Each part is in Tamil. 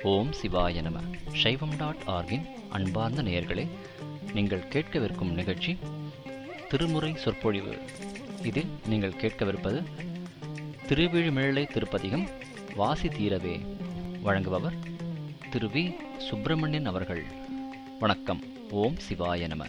ஓம் சிவாய நம சைவம் டாட் ஆர்கின் அன்பார்ந்த நேயர்களே நீங்கள் கேட்கவிருக்கும் நிகழ்ச்சி திருமுறை சொற்பொழிவு இதில் நீங்கள் கேட்கவிருப்பது திருவிழிமிழலை திருப்பதிகம் வாசி தீரவே வழங்குபவர் திரு வி சுப்பிரமணியன் அவர்கள் வணக்கம் ஓம் சிவாய நம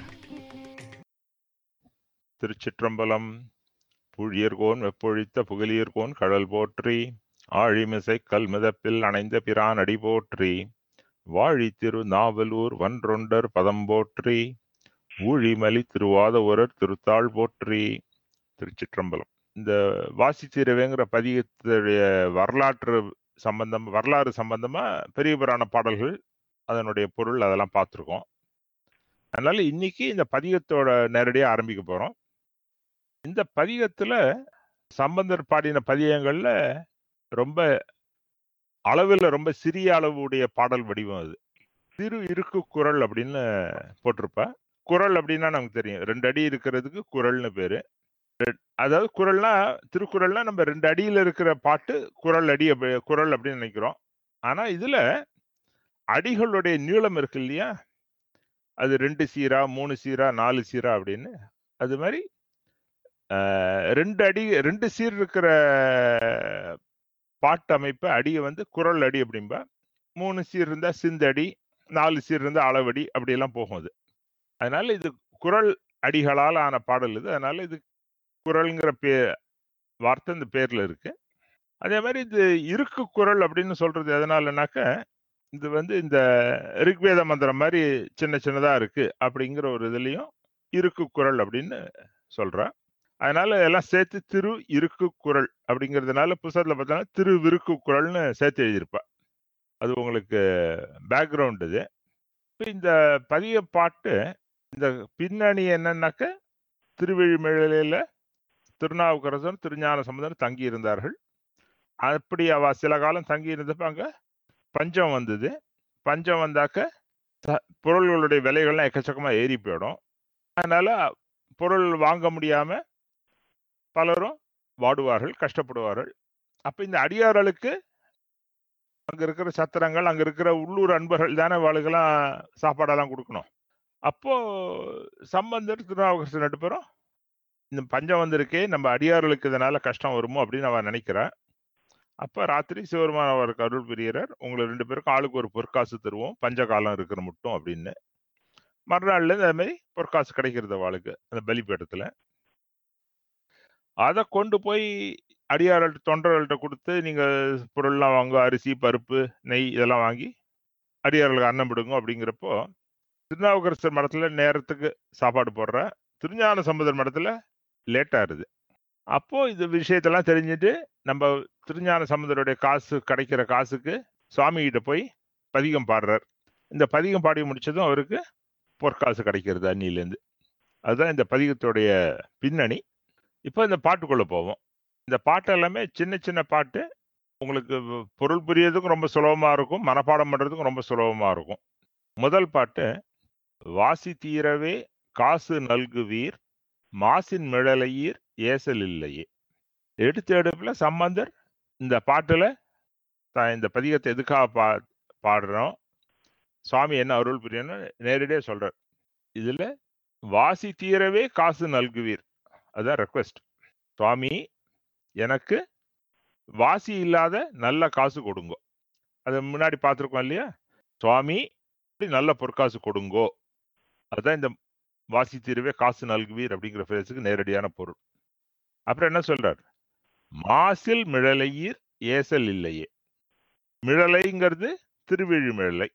திருச்சிற்றம்பலம் புழியர்கோன் வெப்பொழித்த புகழியர்கோன் கடல் போற்றி ஆழிமிசை கல்மிதப்பில் அணைந்த பிரான் அடி போற்றி வாழி திரு நாவலூர் வன்றொண்டர் பதம் போற்றி ஊழிமலி திருவாத ஒரர் திருத்தாள் போற்றி திருச்சிற்றம்பலம் இந்த வாசித்திரவேங்கிற பதிகத்துடைய வரலாற்று சம்பந்தம் வரலாறு சம்பந்தமா பெரிய புராண பாடல்கள் அதனுடைய பொருள் அதெல்லாம் பார்த்துருக்கோம் அதனால இன்னைக்கு இந்த பதிகத்தோட நேரடியாக ஆரம்பிக்க போறோம் இந்த பதிகத்துல சம்பந்தர் பாடின பதிகங்கள்ல ரொம்ப அளவில் ரொம்ப சிறிய அளவுடைய பாடல் வடிவம் அது திரு இருக்கு குரல் அப்படின்னு போட்டிருப்பா குரல் அப்படின்னா நமக்கு தெரியும் ரெண்டு அடி இருக்கிறதுக்கு குரல்னு பேரு ரெ- அதாவது குரல்னா திருக்குறள்னா நம்ம ரெண்டு அடியில இருக்கிற பாட்டு குரல் அடி அப்படி- குரல் அப்படின்னு நினைக்கிறோம் ஆனா இதுல அடிகளுடைய நீளம் இருக்கு இல்லையா அது ரெண்டு சீரா மூணு சீரா நாலு சீரா அப்படின்னு அது மாதிரி அஹ், ரெண்டு அடி ரெண்டு சீர் இருக்கிற பாட்டு அமைப்பு அடியை வந்து குரல் அடி அப்படிம்பா மூணு சீர் இருந்தா சிந்தடி நாலு சீர் இருந்தா அளவடி அப்படியெல்லாம் போகும் அது அதனால இது குரல் அடிகளால் ஆன பாடல் இது அதனால இது குரல்ங்கிற பே வார்த்தை இந்த பேர்ல இருக்கு அதே மாதிரி இது இருக்கு குரல் அப்படின்னு சொல்றது எதனாலனாக்க இது வந்து இந்த ரிக்வேத மந்திரம் மாதிரி சின்ன சின்னதா இருக்கு அப்படிங்கிற ஒரு இதுலயும் இருக்கு குரல் அப்படின்னு சொல்றா அதனால எல்லாம் சேர்த்து திரு இருக்கு குரல் அப்படிங்கிறதுனால புத்தகத்துல பார்த்தோன்னா திரு விருக்கு குரல்னு சேர்த்து எழுதியிருப்பா அது உங்களுக்கு பேக்ரவுண்ட் இது இப்ப இந்த பதிய பாட்டு இந்த பின்னணி என்னன்னாக்க திருவெழிமழையில திருநாவுக்கரசர் திருஞான சம்பந்தர் தங்கி இருந்தார்கள் அப்படி அவ சில காலம் தங்கி இருந்தப்ப அங்க பஞ்சம் வந்தது பஞ்சம் வந்தாக்க ச- பொருள்களுடைய விலைகள்லாம் எக்கச்சக்கமா ஏறி போயிடும் அதனால பொருள் வாங்க முடியாம பலரும் வாடுவார்கள் கஷ்டப்படுவார்கள் அப்ப இந்த அடியார்களுக்கு அங்க இருக்கிற சத்திரங்கள் அங்க இருக்கிற உள்ளூர் அன்பர்கள் தானே வாளுக்கெல்லாம் சாப்பாடெல்லாம் கொடுக்கணும் அப்போ சம்பந்தர் திருநாவுக்கரசர் ரெண்டு பேரும் இந்த பஞ்சம் வந்திருக்கே நம்ம அடியார்களுக்கு இதனால கஷ்டம் வருமோ அப்படின்னு அவன் நினைக்கிறா அப்ப ராத்திரி சிவருமான அவருக்கு அருள் பிரியரர் உங்களை ரெண்டு பேருக்கும் ஆளுக்கு ஒரு பொற்காசு தருவோம் பஞ்ச காலம் இருக்கிற மட்டும் அப்படின்னு மறுநாள்ல இருந்து அது மாதிரி பொற்காசு கிடைக்கிறது அவளுக்கு அந்த பலிபீடத்துல அதை கொண்டு போய் அடியார்கள்ட்ட தொண்டர்கள்ட்ட கொடுத்து நீங்க பொருள்லாம் வாங்க அரிசி பருப்பு நெய் இதெல்லாம் வாங்கி அடியார்களுக்கு அன்னம் விடுங்க அப்படிங்கிறப்போ திருநாவுக்கரசர் மடத்துல நேரத்துக்கு சாப்பாடு போடுற திருஞான சம்பந்தர் மடத்துல லேட் ஆகுது அப்போ இது விஷயத்தெல்லாம் தெரிஞ்சுட்டு நம்ம திருஞான சம்பந்தருடைய காசு கிடைக்கிற காசுக்கு சுவாமி கிட்ட போய் பதிகம் பாடுறார் இந்த பதிகம் பாடி முடிச்சதும் அவருக்கு பொற்காசு கிடைக்கிறது அன்னியிலேருந்து அதுதான் இந்த பதிகத்துடைய பின்னணி இப்போ இந்த பாட்டுக்குள்ள போவோம் இந்த பாட்டு எல்லாமே சின்ன சின்ன பாட்டு உங்களுக்கு பொருள் புரியறதுக்கும் ரொம்ப சுலபமா இருக்கும் மனப்பாடம் பண்றதுக்கும் ரொம்ப சுலபமா இருக்கும் முதல் பாட்டு வாசி தீரவே காசு நல்குவீர் மாசின் மிழலையீர் ஏசல் இல்லையே எடுத்த எடுப்புல சம்பந்தர் இந்த பாட்டுல தான் இந்த பதிகத்தை எதுக்காக பா பாடுறோம் சுவாமி என்ன அருள் புரியணும் நேரடியா சொல்றார் இதுல வாசி தீரவே காசு நல்குவீர் அதான் ரெக்வெஸ்ட் சுவாமி எனக்கு வாசி இல்லாத நல்ல காசு கொடுங்கோ அது முன்னாடி பார்த்துருக்கோம் இல்லையா சுவாமி இப்படி நல்ல பொற்காசு கொடுங்கோ அதுதான் இந்த வாசி தீரவே காசு நல்குவீர் அப்படிங்கிற பேசுக்கு நேரடியான பொருள் அப்புறம் என்ன சொல்றார் மாசில் மிழலையீர் ஏசல் இல்லையே மிழலைங்கிறது திருவிழிமிழலை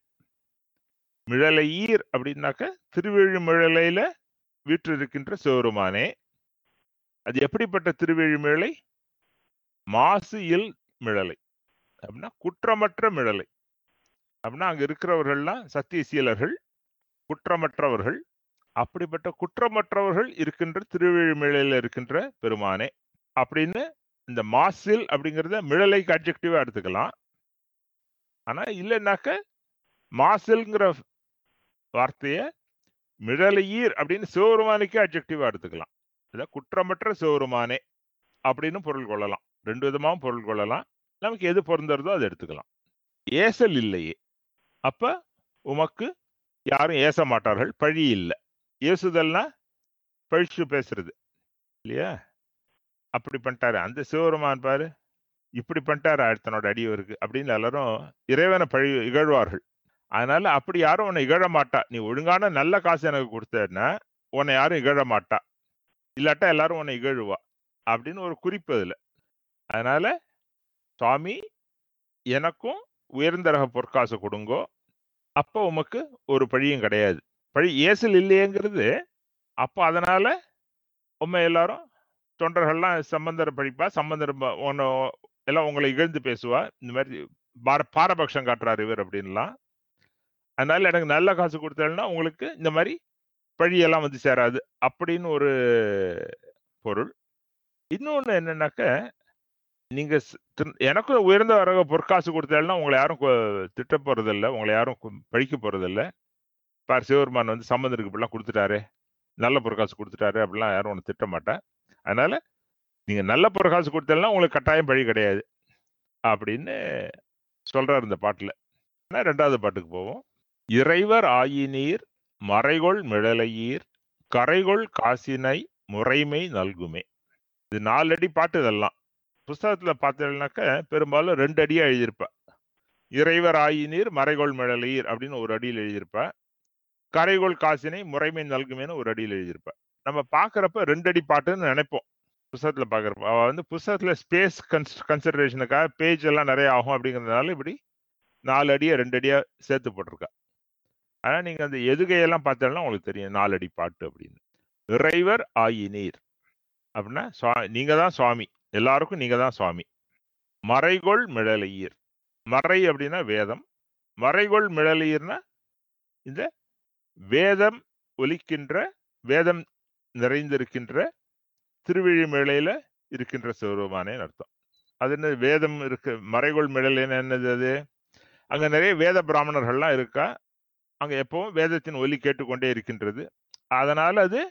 மிழலையீர் அப்படின்னாக்க திருவிழிமிழலையில வீற்றிருக்கின்ற சிவருமானே அது எப்படிப்பட்ட திருவிழிமிழலை மாசு இல் மிழலை அப்படின்னா குற்றமற்ற மிழலை அப்படின்னா அங்க இருக்கிறவர்கள்லாம் சத்தியசீலர்கள் குற்றமற்றவர்கள் அப்படிப்பட்ட குற்றமற்றவர்கள் இருக்கின்ற திருவிழிமிழையில இருக்கின்ற பெருமானே அப்படின்னு இந்த மாசில் அப்படிங்கிறத மிழலைக்கு அப்ஜெக்டிவா எடுத்துக்கலாம் ஆனா இல்லைன்னாக்க மாசில்ங்கிற வார்த்தைய மிழலையீர் அப்படின்னு சிவருமானுக்கே அப்ஜெக்டிவா எடுத்துக்கலாம் இத குற்றமற்ற சிவருமானே அப்படின்னு பொருள் கொள்ளலாம் ரெண்டு விதமாவும் பொருள் கொள்ளலாம் நமக்கு எது பொருந்தறதோ அதை எடுத்துக்கலாம் ஏசல் இல்லையே அப்ப உமக்கு யாரும் ஏச மாட்டார்கள் பழி இல்லை ஏசுதல்னா பழிச்சு பேசுறது இல்லையா அப்படி பண்ணிட்டாரு அந்த சிவபெருமான் பாரு இப்படி பண்ணிட்டாரு அடுத்தனோட அடியவருக்கு அப்படின்னு எல்லாரும் இறைவனை பழி இகழ்வார்கள் அதனால அப்படி யாரும் உன்னை இகழ மாட்டா நீ ஒழுங்கான நல்ல காசு எனக்கு கொடுத்தேன்னா உன்னை யாரும் இகழ மாட்டா இல்லாட்டா எல்லாரும் உன்னை இகழுவா அப்படின்னு ஒரு குறிப்பு அதுல அதனால சுவாமி எனக்கும் உயர்ந்த ரக பொற்காசு கொடுங்கோ அப்போ உமக்கு ஒரு பழியும் கிடையாது பழி ஏசல் இல்லையேங்கிறது அப்போ அதனால உண்மை எல்லாரும் தொண்டர்கள்லாம் சம்பந்தரை படிப்பா சம்பந்தர் ப- உன்னை எல்லாம் உங்களை இகழ்ந்து பேசுவா இந்த மாதிரி பார பாரபட்சம் காட்டுறாரு இவர் அப்படின்லாம் அதனால எனக்கு நல்ல காசு கொடுத்தேன்னா உங்களுக்கு இந்த மாதிரி பழியெல்லாம் வந்து சேராது அப்படின்னு ஒரு பொருள் இன்னொன்னு என்னன்னாக்க நீங்க ஸ்- திரு- எனக்கும் உயர்ந்த ரக பொற்காசு கொடுத்தேன்னா உங்களை யாரும் கொ- திட்ட போறதில்ல உங்களை யாரும் கு- பழிக்க போறதில்ல பார் சிவபெருமான் வந்து சம்பந்தருக்கு இப்படிலாம் கொடுத்துட்டாரு நல்ல பொற்காசு கொடுத்துட்டாரு அப்படிலாம் யாரும் ஒன்று திட்ட மாட்டேன் அதனால நீங்க நல்ல பொற்காசு கொடுத்தேன்னா உங்களுக்கு கட்டாயம் பழி கிடையாது அப்படின்னு சொல்றாரு இந்த பாட்டுல ஆனா ரெண்டாவது பாட்டுக்கு போவோம் இறைவர் ஆயினீர் மறைகொள் மிழலையீர் கரைகொள் காசினை முறைமை நல்குமே இது நாலு அடி பாட்டு இதெல்லாம் புஸ்தகத்துல பார்த்தீங்கன்னாக்க பெரும்பாலும் ரெண்டு அடியா எழுதியிருப்ப இறைவர் ஆயினீர் மறைகொள் மிழலையீர் அப்படின்னு ஒரு அடியில் எழுதியிருப்ப கரைகொள் காசினை முறைமை நல்குமேன்னு ஒரு அடியில் எழுதியிருப்ப நம்ம பார்க்கறப்ப ரெண்டு அடி பாட்டுன்னு நினைப்போம் புஸ்தகத்துல பார்க்கறப்ப அவ வந்து புஸ்தகத்துல ஸ்பேஸ் கன்ஸ் கன்சிடரேஷனுக்காக பேஜ் எல்லாம் நிறைய ஆகும் அப்படிங்கிறதுனால இப்படி நாலு அடியை ரெண்டு அடியா சேர்த்து போட்டிருக்கா ஆனா நீங்க அந்த எதுகையெல்லாம் பார்த்தீங்கன்னா உங்களுக்கு தெரியும் நாலு அடி பாட்டு அப்படின்னு இறைவர் ஆயினீர் அப்படின்னா சுவா- நீங்க தான் சுவாமி எல்லாருக்கும் நீங்க தான் சுவாமி மறைகொள் மிழலையீர் மறை அப்படின்னா வேதம் மறைகொள் மிழலையீர்னா இந்த வேதம் ஒலிக்கின்ற வேதம் நிறைந்திருக்கின்ற திருவிழிமேளையில இருக்கின்ற சிவருமானே அர்த்தம் அது என்ன வேதம் இருக்கு மறைகொள் மிழலைன்னு என்னது அது அங்க நிறைய வேத பிராமணர்கள்லாம் இருக்கா அங்க எப்பவும் வேதத்தின் ஒலி கேட்டுக்கொண்டே இருக்கின்றது அதனால அது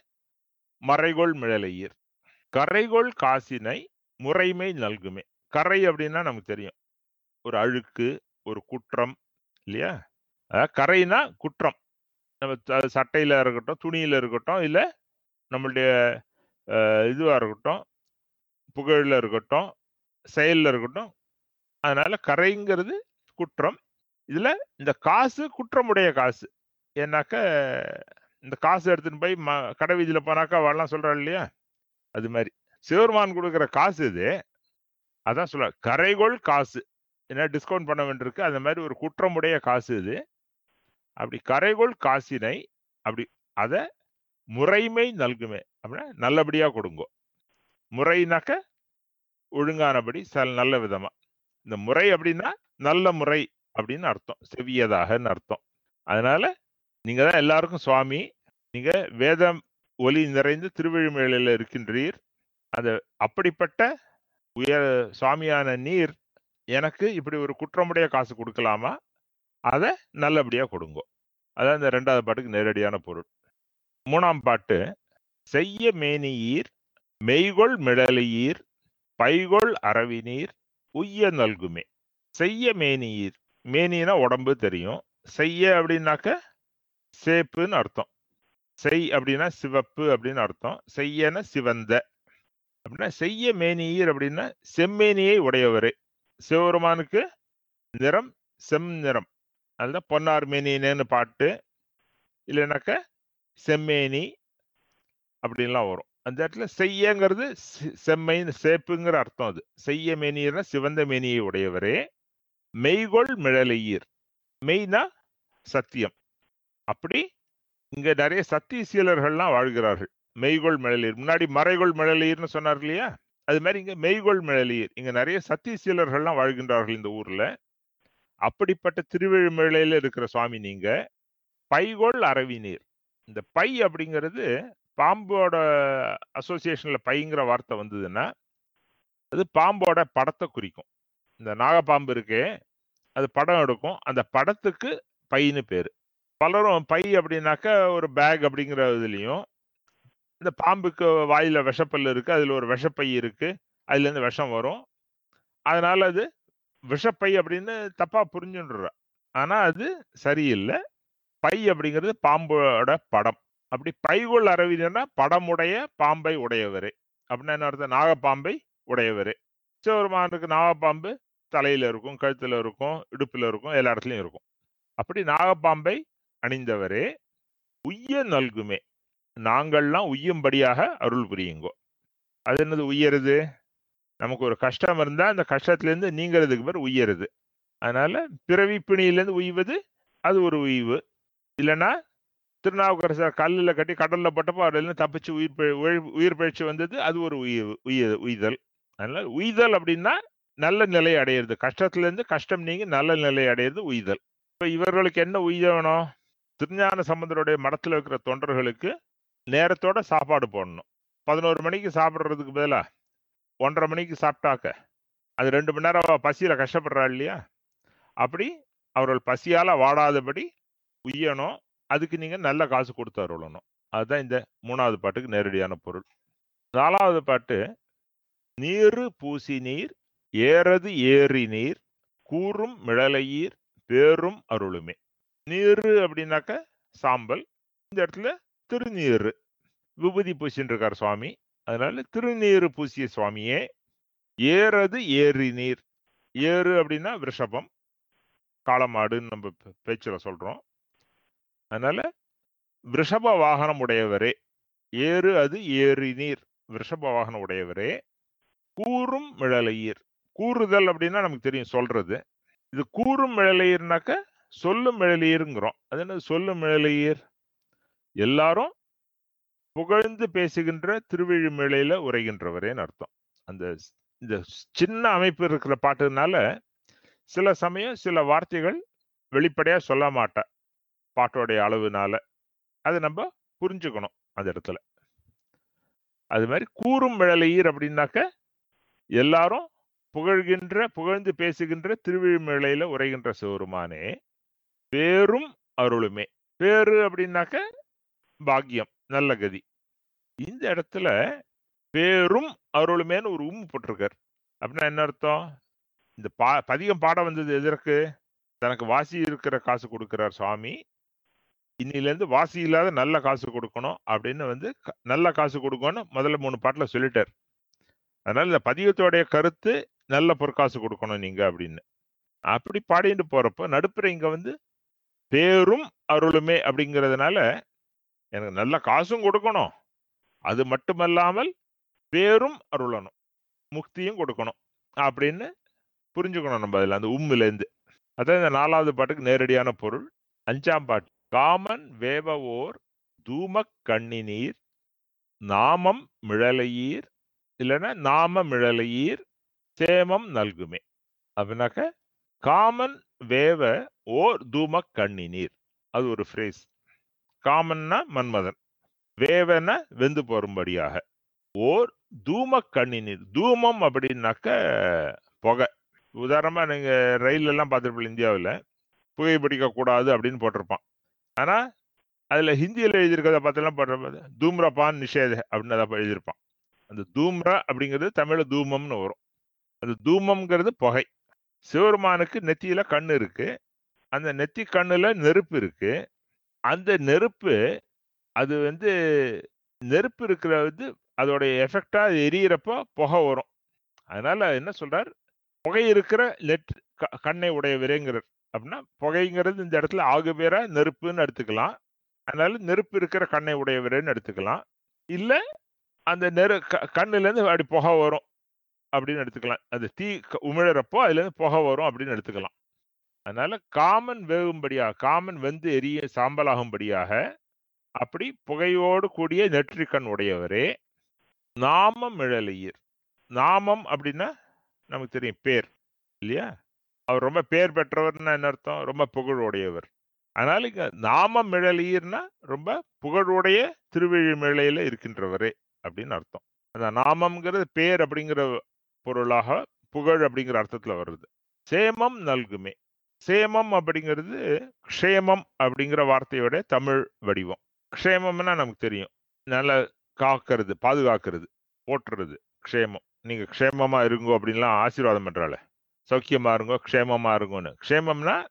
மறைகொள் மிழலையீர் கரைகொள் காசினை முறைமை நல்குமே கரை அப்படின்னா நமக்கு தெரியும் ஒரு அழுக்கு ஒரு குற்றம் இல்லையா அதாவது கரைனா குற்றம் நம்ம த- சட்டையில இருக்கட்டும் துணியில இருக்கட்டும் இல்ல நம்மளுடைய அஹ், இதுவா இருக்கட்டும் புகழ்ல இருக்கட்டும் செயல்ல இருக்கட்டும் அதனால கரைங்கிறது குற்றம் இதுல இந்த காசு குற்றமுடைய காசு ஏன்னாக்க இந்த காசு எடுத்துன்னு போய் ம கடை வீதியில போனாக்கா அவெல்லாம் சொல்றாள் இல்லையா அது மாதிரி சிவருமான் கொடுக்குற காசு இது அதான் சொல்ல கரைகொள் காசு என்ன டிஸ்கவுண்ட் பண்ண வேண்டியிருக்கு அந்த மாதிரி ஒரு குற்றமுடைய காசு இது அப்படி கரைகொள் காசினை அப்படி அத முறைமை நல்குமே அப்படின்னா நல்லபடியா கொடுங்கோ முறைனாக்க ஒழுங்கானபடி சல் நல்ல விதமா இந்த முறை அப்படின்னா நல்ல முறை அப்படின்னு அர்த்தம் செவியதாகன்னு அர்த்தம் அதனால நீங்க தான் எல்லாருக்கும் சுவாமி நீங்க வேதம் ஒலி நிறைந்து திருவழிமேலையில இருக்கின்றீர் அந்த அப்படிப்பட்ட உயர் சுவாமியான நீர் எனக்கு இப்படி ஒரு குற்றமுடைய காசு கொடுக்கலாமா அதை நல்லபடியா கொடுங்கோ அதான் இந்த ரெண்டாவது பாட்டுக்கு நேரடியான பொருள் மூணாம் பாட்டு செய்ய மேனியீர் மெய்கொள் மிடலையீர் பைகொள் அரவினீர் உய்ய நல்குமே செய்ய மேனியீர் மேனினா உடம்பு தெரியும் செய்ய அப்படின்னாக்க சேப்புன்னு அர்த்தம் செய் அப்படின்னா சிவப்பு அப்படின்னு அர்த்தம் செய்யன சிவந்த அப்படின்னா செய்ய மேனியீர் அப்படின்னா செம்மேனியை உடையவரே சிவபெருமானுக்கு நிறம் செம் நிறம் அதுதான் பொன்னார் மேனினேன்னு பாட்டு இல்லைனாக்க செம்மேனி அப்படின்லாம் வரும் அந்த இடத்துல செய்யங்கிறது சி- செம்மை சேப்புங்கிற அர்த்தம் அது செய்ய மேனியர்னா சிவந்த மேனியை உடையவரே மெய்கொள் மிழலையீர் மெய்னா சத்தியம் அப்படி இங்க நிறைய சத்திய சீலர்கள்லாம் வாழ்கிறார்கள் மெய்கொள் மிழலீர் முன்னாடி மறைகொள் மிழலீர்னு சொன்னார் இல்லையா அது மாதிரி இங்க மெய்கொள் மிழலீர் இங்க நிறைய சத்திய சீலர்கள்லாம் வாழ்கின்றார்கள் இந்த ஊர்ல அப்படிப்பட்ட திருவிழிமேளையில இருக்கிற சுவாமி நீங்க பைகொள் அரவிநீர் இந்த பை அப்படிங்கிறது பாம்போட அசோசியேஷன்ல பைங்கிற வார்த்தை வந்ததுன்னா அது பாம்போட படத்தை குறிக்கும் இந்த நாகப்பாம்பு இருக்கே அது படம் எடுக்கும் அந்த படத்துக்கு பைன்னு பேரு பலரும் பை அப்படின்னாக்க ஒரு பேக் அப்படிங்கிற இதுலயும் இந்த பாம்புக்கு வாயில விஷப்பல் இருக்கு அதுல ஒரு விஷப்பை இருக்கு அதுல இருந்து விஷம் வரும் அதனால அது விஷப்பை அப்படின்னு தப்பா புரிஞ்சுன்றா ஆனா அது சரியில்லை பை அப்படிங்கிறது பாம்போட படம் அப்படி பைகுள் அரவிந்தர்னா படமுடைய பாம்பை உடையவரே அப்படின்னா என்ன அர்த்தம் நாகப்பாம்பை உடையவரே சிவபெருமானுக்கு நாகப்பாம்பு தலையில இருக்கும் கழுத்துல இருக்கும் இடுப்புல இருக்கும் எல்லா இடத்துலயும் இருக்கும் அப்படி நாகப்பாம்பை அணிந்தவரே உய்ய நல்குமே நாங்கள்லாம் உய்யும்படியாக அருள் புரியுங்கோ அது என்னது உய்யறது நமக்கு ஒரு கஷ்டம் இருந்தா அந்த கஷ்டத்துல இருந்து நீங்கிறதுக்கு பேர் உய்யறது அதனால பிறவி பிணியிலேருந்து உய்வது அது ஒரு உய்வு இல்லைன்னா திருநாவுக்கரசர் கல்லில் கட்டி கடல்ல போட்டப்போ அதுல தப்பிச்சு உயிர் பிழை- உயிர் உயிர் பிழைச்சு வந்தது அது ஒரு உய்வு உய்ய உய்தல் அதனால உய்தல் அப்படின்னா நல்ல நிலை அடையிறது கஷ்டத்துல இருந்து கஷ்டம் நீங்கி நல்ல நிலை அடையிறது உய்தல் இப்போ இவர்களுக்கு என்ன உய்தவனும் திருஞான சம்பந்தருடைய மடத்துல இருக்கிற தொண்டர்களுக்கு நேரத்தோட சாப்பாடு போடணும் பதினோரு மணிக்கு சாப்பிட்றதுக்கு பதிலா ஒன்றரை மணிக்கு சாப்பிட்டாக்க அது ரெண்டு மணி நேரம் பசியில கஷ்டப்படுறா இல்லையா அப்படி அவர்கள் பசியால வாடாதபடி உய்யணும் அதுக்கு நீங்க நல்ல காசு கொடுத்து அருளணும் அதுதான் இந்த மூணாவது பாட்டுக்கு நேரடியான பொருள் நாலாவது பாட்டு நீரு பூசி நீர் ஏறது ஏறி நீர் கூறும் மிளலையீர் பேரும் அருளுமே நீரு அப்படின்னாக்க சாம்பல் இந்த இடத்துல திருநீரு விபூதி பூசின்னு இருக்கார் சுவாமி அதனால திருநீரு பூசிய சுவாமியே ஏறது ஏறி நீர் ஏறு அப்படின்னா விஷபம் காளமாடுன்னு நம்ம பே- பேச்சுல சொல்றோம் அதனால விஷப வாகனம் உடையவரே ஏறு அது ஏறி நீர் விஷப வாகனம் உடையவரே கூறும் மிழலையீர் கூறுதல் அப்படின்னா நமக்கு தெரியும் சொல்றது இது கூறும் மிழலையீர்னாக்க சொல்லும் மிழலையீருங்கிறோம் அது என்ன சொல்லும் மிழலையீர் எல்லாரும் புகழ்ந்து பேசுகின்ற திருவிழிமிழையில உரைகின்றவரேன்னு அர்த்தம் அந்த ஸ்- இந்த ஸ்- சின்ன அமைப்பு இருக்கிற பாட்டுனால சில சமயம் சில வார்த்தைகள் வெளிப்படையா சொல்ல மாட்டா பாட்டோடைய அளவுனால அது நம்ம புரிஞ்சுக்கணும் அந்த இடத்துல அது மாதிரி கூறும் மிழலையீர் அப்படின்னாக்க எல்லாரும் புகழ்கின்ற புகழ்ந்து பேசுகின்ற திருவிழிமிழையில உரைகின்ற சிவருமானே பேரும் அருளுமே பேரு அப்படின்னாக்க பாக்கியம் நல்ல கதி இந்த இடத்துல பேரும் அருளுமேன்னு ஒரு உம் போட்டிருக்கார் அப்படின்னா என்ன அர்த்தம் இந்த பா பதிகம் பாட வந்தது எதற்கு தனக்கு வாசி இருக்கிற காசு கொடுக்கிறார் சுவாமி இன்னிலேருந்து வாசி இல்லாத நல்ல காசு கொடுக்கணும் அப்படின்னு வந்து க- நல்ல காசு கொடுக்கணும் முதல்ல மூணு பாட்டுல சொல்லிட்டார் அதனால இந்த பதிகத்தோடைய கருத்து நல்ல பொற்காசு கொடுக்கணும் நீங்க அப்படின்னு அப்படி பாடிட்டு போறப்ப நடுப்புற இங்க வந்து பேரும் அருளுமே அப்படிங்கிறதுனால எனக்கு நல்ல காசும் கொடுக்கணும் அது மட்டுமல்லாமல் பேரும் அருளணும் முக்தியும் கொடுக்கணும் அப்படின்னு புரிஞ்சுக்கணும் நம்ம அதில் அந்த உம்முல இருந்து அதான் இந்த நாலாவது பாட்டுக்கு நேரடியான பொருள் அஞ்சாம் பாட்டு காமன் வேவவோர் தூமக் கண்ணினீர் நாமம் மிழலையீர் இல்லைன்னா நாம மிழலையீர் சேமம் நல்குமே அப்படின்னாக்க காமன் வேவ ஓர் தூமக் கண்ணினீர் அது ஒரு ஃப்ரேஸ் காமன்னா மன்மதன் வேவன வெந்து போரும்படியாக ஓர் தூம கண்ணினீர் தூமம் அப்படின்னாக்க புகை உதாரணமா நீங்க ரயில் எல்லாம் பார்த்துருப்பீங்க இந்தியாவில் புகைப்பிடிக்க கூடாது அப்படின்னு போட்டிருப்பான் ஆனா அதுல ஹிந்தியில எழுதியிருக்கிறத பார்த்தெல்லாம் போடுற தூம்ரபான் நிஷேத அப்படின்னு அதை எழுதியிருப்பான் அந்த தூம்ரா அப்படிங்கிறது தமிழ்ல தூமம்னு வரும் அந்த தூமம்ங்கிறது புகை சிவருமானுக்கு நெத்தியில கண்ணு இருக்கு அந்த நெத்தி கண்ணுல நெருப்பு இருக்கு அந்த நெருப்பு அது வந்து நெருப்பு இருக்கிற வந்து அதோடைய எஃபெக்டா அது எரியறப்போ புகை வரும் அதனால என்ன சொல்றார் புகை இருக்கிற நெட் க- கண்ணை உடையவரேங்கிறார் அப்படின்னா புகைங்கிறது இந்த இடத்துல ஆகு பேரா நெருப்புன்னு எடுத்துக்கலாம் அதனால நெருப்பு இருக்கிற கண்ணை உடையவரேன்னு எடுத்துக்கலாம் இல்ல அந்த நெரு க- கண்ணுல இருந்து அப்படி புகை வரும் அப்படின்னு எடுத்துக்கலாம் அது தீ க- உமிழறப்போ அதுல இருந்து புகை வரும் அப்படின்னு எடுத்துக்கலாம் அதனால காமன் வேகும்படியாக காமன் வெந்து எரிய சாம்பலாகும்படியாக அப்படி புகையோடு கூடிய நெற்றிக்கண் உடையவரே நாமம் இழலையீர் நாமம் அப்படின்னா நமக்கு தெரியும் பேர் இல்லையா அவர் ரொம்ப பேர் பெற்றவர்னா என்ன அர்த்தம் ரொம்ப புகழ் உடையவர் அதனால இங்க நாமம் மிழலீர்னா ரொம்ப புகழுடைய திருவிழிமிழையில இருக்கின்றவரே அப்படின்னு அர்த்தம் அந்த நாமம்ங்கிறது பேர் அப்படிங்கிற பொருளாக புகழ் அப்படிங்கிற அர்த்தத்துல வருது சேமம் நல்குமே சேமம் அப்படிங்கிறது க்ஷேமம் அப்படிங்கிற வார்த்தையோட தமிழ் வடிவம் க்ஷேமம்னா நமக்கு தெரியும் நல்ல காக்கிறது பாதுகாக்கிறது போற்றுறது க்ஷேமம் நீங்க க்ஷேமமா இருங்கோ அப்படின்லாம் ஆசீர்வாதம் பண்றாள சௌக்கியமா இருங்கோ க்ஷேமமா இருங்கோன்னு க்ஷேமம்னா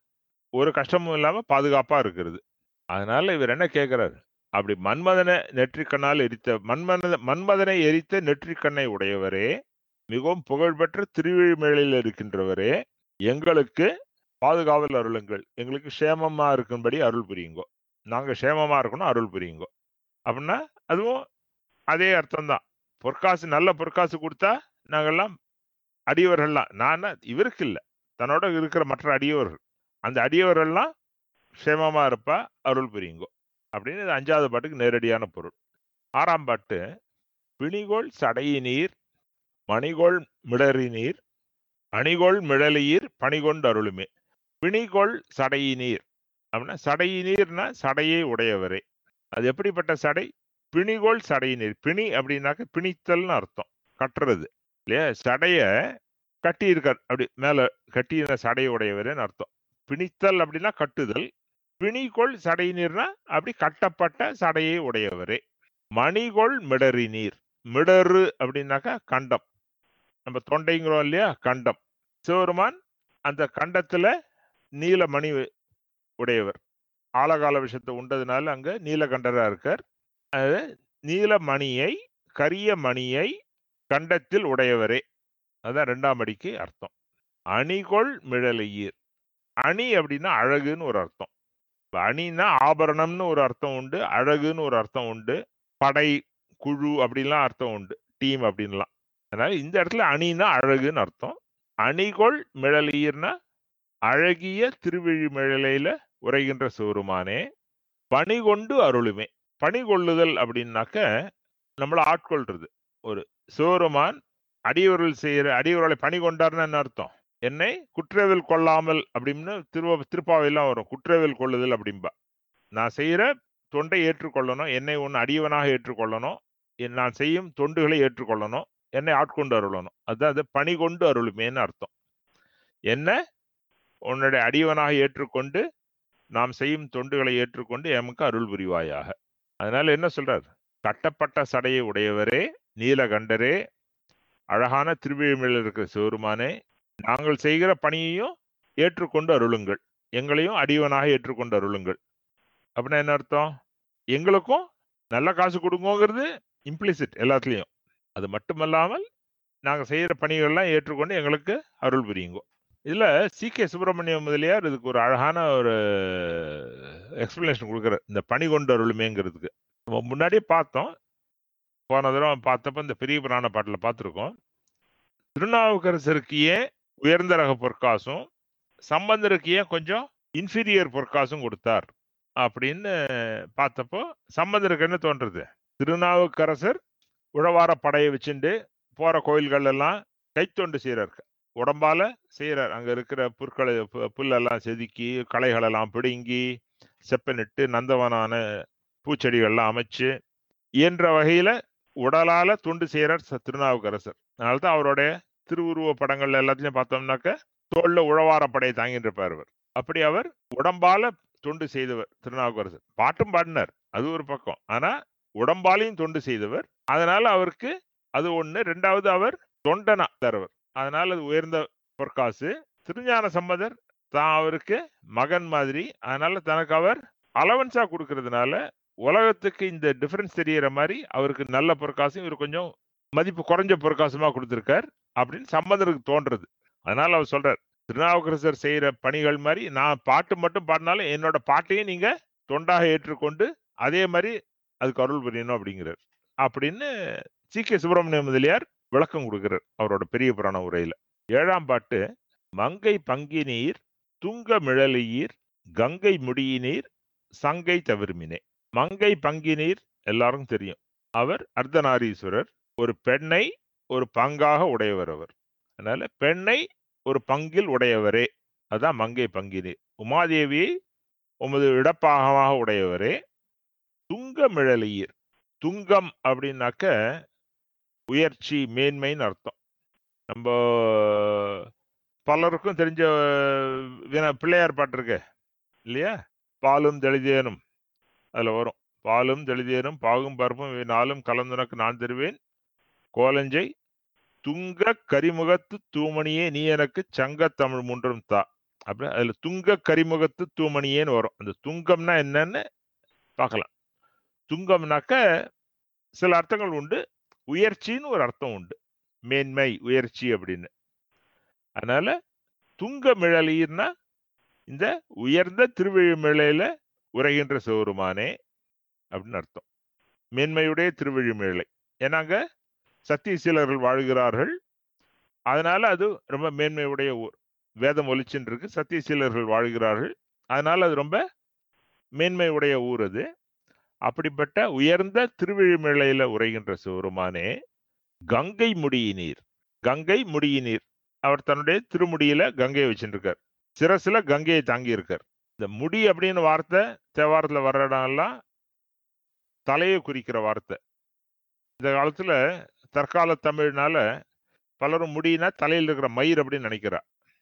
ஒரு கஷ்டமும் இல்லாம பாதுகாப்பா இருக்கிறது அதனால இவர் என்ன கேட்கிறாரு அப்படி மன்மதனை நெற்றிக்கண்ணால் எரித்த மன்மத மன்மதனை எரித்த நெற்றிக்கண்ணை உடையவரே மிகவும் புகழ்பெற்ற திருவிழிமேளில் இருக்கின்றவரே எங்களுக்கு பாதுகாவல் அருளுங்கள் எங்களுக்கு க்ஷேமமா இருக்கும்படி அருள் புரியுங்கோ நாங்க க்ஷேமமா இருக்கணும் அருள் புரியுங்கோ அப்படின்னா அதுவும் அதே அர்த்தம் தான் பொற்காசு நல்ல பொற்காசு கொடுத்தா நாங்கெல்லாம் அடியவர்கள்லாம் நான் இவருக்கு இல்லை தன்னோட இருக்கிற மற்ற அடியவர்கள் அந்த அடியவர்கள்லாம் க்ஷேமமா இருப்பா அருள் புரியுங்கோ அப்படின்னு இது அஞ்சாவது பாட்டுக்கு நேரடியான பொருள் ஆறாம் பாட்டு பிணிகோள் சடையினீர் மணிகோள் மிடறினீர் அணிகோள் மிழலியீர் பணிகொண்டு அருளுமே பிணிகோள் சடையினீர் அப்படின்னா சடையினீர்னா சடையை உடையவரே அது எப்படிப்பட்ட சடை பிணிகோள் சடையினீர் பிணி அப்படின்னாக்க பிணித்தல்னு அர்த்தம் கட்டுறது இல்லையா சடைய கட்டி இருக்கார் அப்படி மேல கட்டின சடை உடையவரேன்னு அர்த்தம் பிணித்தல் அப்படின்னா கட்டுதல் பிணிகொள் சடையினீர்னா அப்படி கட்டப்பட்ட சடையை உடையவரே மணிகொள் மிடறி நீர் மிடரு அப்படின்னாக்கா கண்டம் நம்ம தொண்டைங்கிறோம் இல்லையா கண்டம் சிவருமான் அந்த கண்டத்துல நீல மணி உடையவர் ஆழகால விஷயத்தை உண்டதுனால அங்க நீலகண்டரா இருக்கார் அது நீலமணியை கரிய மணியை கண்டத்தில் உடையவரே அதான் ரெண்டாம் அடிக்கு அர்த்தம் அணிகொள் மிழலையீர் அணி அப்படின்னா அழகுன்னு ஒரு அர்த்தம் இப்ப அணின்னா ஆபரணம்னு ஒரு அர்த்தம் உண்டு அழகுன்னு ஒரு அர்த்தம் உண்டு படை குழு அப்படின்லாம் அர்த்தம் உண்டு டீம் அப்படின்லாம் அதனால இந்த இடத்துல அணின்னா அழகுன்னு அர்த்தம் அணிகொள் மிழலீர்னா அழகிய திருவிழிமிழலையில உரைகின்ற சிவருமானே பணி கொண்டு அருளுமே பணி கொள்ளுதல் அப்படின்னாக்க நம்மள ஆட்கொள்றது ஒரு சிவருமான் அடியவர்கள் செய்யற அடியவர்களை பணி கொண்டார்னு என்ன அர்த்தம் என்னை குற்றவில் கொள்ளாமல் அப்படின்னு திருவ திருப்பாவையெல்லாம் வரும் குற்றவில் கொள்ளுதல் அப்படிம்பா நான் செய்யற தொண்டை ஏற்றுக்கொள்ளணும் என்னை உன் அடியவனாக ஏற்றுக்கொள்ளணும் என் நான் செய்யும் தொண்டுகளை ஏற்றுக்கொள்ளணும் என்னை ஆட்கொண்டு அருளணும் அதுதான் அது பணி கொண்டு அருளுமேன்னு அர்த்தம் என்ன உன்னுடைய அடியவனாக ஏற்றுக்கொண்டு நாம் செய்யும் தொண்டுகளை ஏற்றுக்கொண்டு எமக்கு அருள் புரிவாயாக அதனால என்ன சொல்றார் கட்டப்பட்ட சடையை உடையவரே நீலகண்டரே அழகான திருவிழிமையில் இருக்கிற சிவருமானே நாங்கள் செய்கிற பணியையும் ஏற்றுக்கொண்டு அருளுங்கள் எங்களையும் அடியவனாக ஏற்றுக்கொண்டு அருளுங்கள் அப்படின்னா என்ன அர்த்தம் எங்களுக்கும் நல்ல காசு கொடுங்கோங்கிறது இம்ப்ளிசிட் எல்லாத்துலேயும் அது மட்டுமல்லாமல் நாங்கள் செய்கிற பணிகள்லாம் ஏற்றுக்கொண்டு எங்களுக்கு அருள் புரியுங்கோ இதுல சி கே சுப்பிரமணியம் முதலியார் இதுக்கு ஒரு அழகான ஒரு எக்ஸ்பிளனேஷன் கொடுக்குறார் இந்த பணி கொண்டு அருளுமேங்கிறதுக்கு நம்ம முன்னாடியே பார்த்தோம் போன தடவை பார்த்தப்ப இந்த பெரிய புராண பாட்டில் பார்த்துருக்கோம் திருநாவுக்கரசருக்கு ஏன் உயர்ந்த ரக பொற்காசும் சம்பந்தருக்கு ஏன் கொஞ்சம் இன்ஃபீரியர் பொற்காசும் கொடுத்தார் அப்படின்னு பார்த்தப்போ சம்பந்தருக்கு என்ன தோன்றது திருநாவுக்கரசர் உழவார படையை வச்சுட்டு போற கோயில்கள் எல்லாம் கைத்தொண்டு செய்யறாரு உடம்பால செய்யறார் அங்க இருக்கிற புற்களை பு- புல்லெல்லாம் செதுக்கி களைகளெல்லாம் பிடுங்கி செப்பனிட்டு நந்தவனான பூச்செடிகள்லாம் அமைச்சு இயன்ற வகையில உடலால தொண்டு செய்யறார் ச- திருநாவுக்கரசர் அதனால்தான் அவருடைய திருவுருவ படங்கள் எல்லாத்தையும் பார்த்தோம்னாக்க தோல்ல உழவார படையை தாங்கிட்டு இருப்பார் அவர் அப்படி அவர் உடம்பால தொண்டு செய்தவர் திருநாவுக்கரசர் பாட்டும் பாடினார் அது ஒரு பக்கம் ஆனா உடம்பாலையும் தொண்டு செய்தவர் அதனால அவருக்கு அது ஒண்ணு ரெண்டாவது அவர் தொண்டனா தரவர் அதனால அது உயர்ந்த பொற்காசு திருஞான சம்பந்தர் தான் அவருக்கு மகன் மாதிரி அதனால தனக்கு அவர் அலவன்ஸா கொடுக்கறதுனால உலகத்துக்கு இந்த டிஃபரன்ஸ் தெரியற மாதிரி அவருக்கு நல்ல பொற்காசும் இவர் கொஞ்சம் மதிப்பு குறைஞ்ச பொற்காசுமா கொடுத்திருக்கார் அப்படின்னு சம்பந்தருக்கு தோன்றது அதனால அவர் சொல்றார் திருநாவுக்கரசர் செய்யற பணிகள் மாதிரி நான் பாட்டு மட்டும் பாடினாலும் என்னோட பாட்டையும் நீங்க தொண்டாக ஏற்றுக்கொண்டு அதே மாதிரி அதுக்கு அருள் புரியணும் அப்படிங்கிறார் அப்படின்னு சி கே சுப்பிரமணிய முதலியார் விளக்கம் கொடுக்கிறார் அவரோட பெரிய புராண உரையில ஏழாம் பாட்டு மங்கை பங்கினீர் துங்க மிழலியீர் கங்கை முடியினீர் சங்கை தவிர்மினே மங்கை பங்கினீர் எல்லாரும் தெரியும் அவர் அர்த்தநாரீஸ்வரர் ஒரு பெண்ணை ஒரு பங்காக உடையவர் அவர் அதனால பெண்ணை ஒரு பங்கில் உடையவரே அதான் மங்கை பங்கினீர் உமாதேவியை உமது இடப்பாகமாக உடையவரே துங்க மிழலியீர் துங்கம் அப்படின்னாக்க உயர்ச்சி மேன்மைன்னு அர்த்தம் நம்ம பலருக்கும் தெரிஞ்ச வின பிள்ளையார் பாட்டு இருக்கு இல்லையா பாலும் தெளிதேனும் அதுல வரும் பாலும் தெளிதேனும் பாகும் பருப்பும் இவை நாளும் கலந்துனக்கு நான் தருவேன் கோலஞ்சை துங்க கரிமுகத்து தூமணியே நீ எனக்கு சங்க தமிழ் மூன்றும் தா அப்புறம் அதுல துங்க கரிமுகத்து தூமணியேன்னு வரும் அந்த துங்கம்னா என்னன்னு பார்க்கலாம் துங்கம்னாக்க சில அர்த்தங்கள் உண்டு உயர்ச்சின்னு ஒரு அர்த்தம் உண்டு மேன்மை உயர்ச்சி அப்படின்னு அதனால துங்க மிழலீர்னா இந்த உயர்ந்த திருவிழிமிழையில உரைகின்ற சிவருமானே அப்படின்னு அர்த்தம் மேன்மையுடைய திருவிழிமிழை ஏன்னாங்க சத்தியசீலர்கள் வாழ்கிறார்கள் அதனால அது ரொம்ப மேன்மையுடைய ஊர் வேதம் ஒலிச்சுன்னு இருக்கு சத்தியசீலர்கள் வாழ்கிறார்கள் அதனால அது ரொம்ப மேன்மையுடைய ஊர் அது அப்படிப்பட்ட உயர்ந்த திருவிழிமிழையில உரைகின்ற சிவருமானே கங்கை முடியினீர் கங்கை முடியினீர் அவர் தன்னுடைய திருமுடியில கங்கையை வச்சுருக்கார் சிரசுல கங்கையை தாங்கி இருக்கார் இந்த முடி அப்படின்னு வார்த்தை தேவாரத்துல வர்ற இடம்லாம் தலையை குறிக்கிற வார்த்தை இந்த காலத்துல தற்கால தமிழ்னால பலரும் முடினா தலையில் இருக்கிற மயிர் அப்படின்னு நினைக்கிறா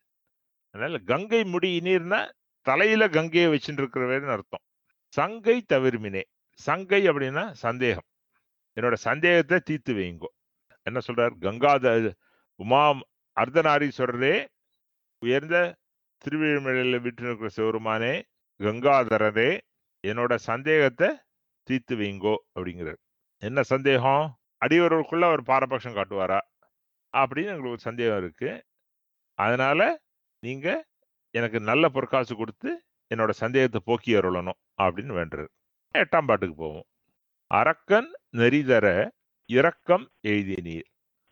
அதனால கங்கை முடி நீர்னா தலையில கங்கையை வச்சுட்டு இருக்கிறவர்னு அர்த்தம் சங்கை தவிர்மினே சங்கை அப்படின்னா சந்தேகம் என்னோட சந்தேகத்தை தீர்த்து வைங்கோ என்ன சொல்றார் கங்காத உமா அர்த்தநாரீஸ்வரரே உயர்ந்த திருவிழிமலையில் விட்டு இருக்கிற சிவருமானே கங்காதரரே என்னோட சந்தேகத்தை தீர்த்து வைங்கோ அப்படிங்கிறார் என்ன சந்தேகம் அடியவர்களுக்குள்ள அவர் பாரபட்சம் காட்டுவாரா அப்படின்னு எங்களுக்கு ஒரு சந்தேகம் இருக்கு அதனால நீங்க எனக்கு நல்ல பொற்காசு கொடுத்து என்னோட சந்தேகத்தை போக்கி அருளணும் அப்படின்னு வேண்டுறாரு எட்டாம் பாட்டுக்கு போவோம் அரக்கன் நெறிதர இரக்கம் எழுதினீர்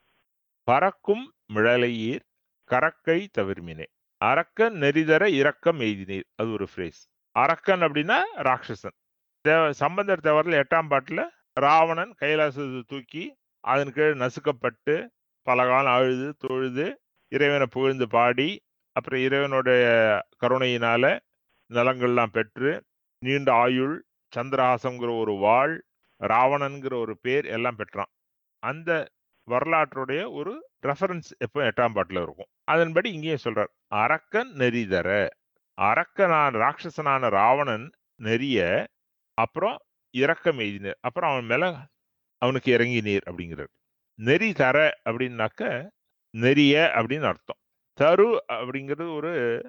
பறக்கும் மிழலையீர் கரக்கை தவிர்மினே அரக்கன் நெறிதர இரக்கம் எய்தினீர் அது ஒரு ஃப்ரேஸ் அரக்கன் அப்படின்னா ராட்சசன் தேவ சம்பந்தர் தேவரில் எட்டாம் பாட்டுல ராவணன் கைலாசத்தை தூக்கி அதன் கீழ் நசுக்கப்பட்டு பல காலம் அழுது தொழுது இறைவனை புகழ்ந்து பாடி அப்புறம் இறைவனுடைய கருணையினால நலங்கள்லாம் பெற்று நீண்ட ஆயுள் சந்திரஹாசங்கிற ஒரு வாழ் ராவணன்கிற ஒரு பேர் எல்லாம் பெற்றான் அந்த வரலாற்றுடைய ஒரு ரெஃபரன்ஸ் எப்போ எட்டாம் பாட்டுல இருக்கும் அதன்படி இங்கேயும் சொல்றார் அரக்கன் நெறிதர அரக்கனான ராட்சசனான ராவணன் நெறிய அப்புறம் இரக்கம் எய்தினர் அப்புறம் அவன் மேல அவனுக்கு இறங்கி நீர் அப்படிங்கிறார் நெறி தர அப்படின்னாக்க நெறிய அப்படின்னு அர்த்தம் தரு அப்படிங்கிறது ஒரு